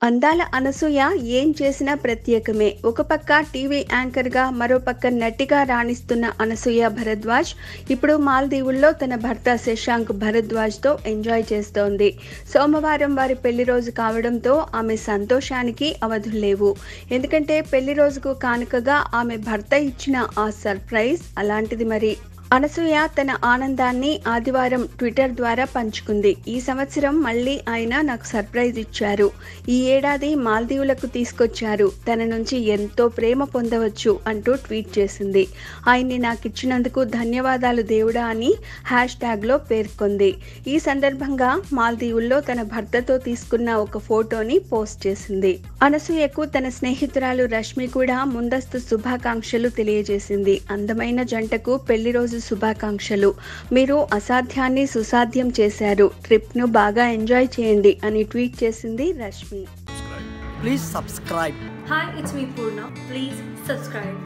అందాల అనసూయ ఏం చేసినా ప్రత్యేకమే ఒక పక్క టీవీ యాంకర్గా మరో పక్క నటిగా రాణిస్తున్న అనసూయ భరద్వాజ్ ఇప్పుడు మాల్దీవుల్లో తన భర్త శశాంక్ భరద్వాజ్తో ఎంజాయ్ చేస్తోంది సోమవారం వారి పెళ్లి రోజు కావడంతో ఆమె సంతోషానికి అవధులు లేవు ఎందుకంటే పెళ్లి రోజుకు కానుకగా ఆమె భర్త ఇచ్చిన ఆ సర్ప్రైజ్ అలాంటిది మరి అనసూయ తన ఆనందాన్ని ఆదివారం ట్విట్టర్ ద్వారా పంచుకుంది ఈ సంవత్సరం మళ్ళీ ఆయన నాకు సర్ప్రైజ్ ఇచ్చారు ఈ ఏడాది మాల్దీవులకు తీసుకొచ్చారు తన నుంచి ఎంతో ప్రేమ పొందవచ్చు అంటూ ట్వీట్ చేసింది ఆయన్ని నాకు ఇచ్చినందుకు ధన్యవాదాలు దేవుడా అని హ్యాష్ ట్యాగ్లో పేర్కొంది ఈ సందర్భంగా మాల్దీవుల్లో తన భర్తతో తీసుకున్న ఒక ఫోటోని పోస్ట్ చేసింది అనసూయకు తన స్నేహితురాలు రష్మి కూడా ముందస్తు శుభాకాంక్షలు తెలియజేసింది అందమైన జంటకు పెళ్లి రోజు శుభాకాంక్షలు మీరు అసాధ్యాన్ని సుసాధ్యం చేశారు ట్రిప్ను బాగా ఎంజాయ్ చేయండి అని ట్వీట్ చేసింది Rashmi Please subscribe. Hi, it's me Purna. Please subscribe.